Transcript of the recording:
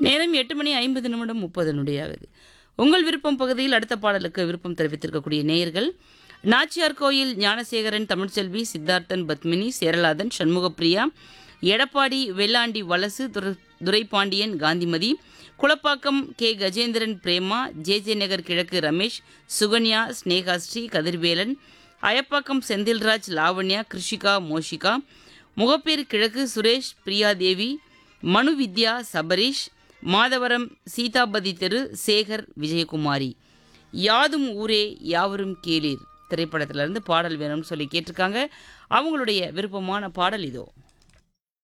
நேரம் எட்டு மணி ஐம்பது நிமிடம் முப்பது நொடியாகுது உங்கள் விருப்பம் பகுதியில் அடுத்த பாடலுக்கு விருப்பம் தெரிவித்திருக்கக்கூடிய நேயர்கள் நாச்சியார் கோயில் ஞானசேகரன் தமிழ்ச்செல்வி சித்தார்த்தன் பத்மினி சேரலாதன் சண்முகப்பிரியா எடப்பாடி வெள்ளாண்டி வலசு துர- Duraipandian Gandhimathi Kulappakkam K Gajendran Prema J J Nagar கிழக்கு ரமேஷ் சுகன்யா ஸ்னேகாஸ்ரீ கதிர்வேலன் அயப்பாக்கம் செந்தில்ராஜ் லாவண்யா கிருஷிகா மோஷிகா முகப்பேர் கிழக்கு சுரேஷ் பிரியாதேவி மனு வித்யா சபரீஷ் மாதவரம் சீதாபதி தெரு சேகர் விஜயகுமாரி யாதும் ஊரே யாவரும் கேளீர் திரைப்படத்திலிருந்து பாடல் வேணும்னு சொல்லி கேட்டிருக்காங்க அவங்களுடைய விருப்பமான பாடல் இதோ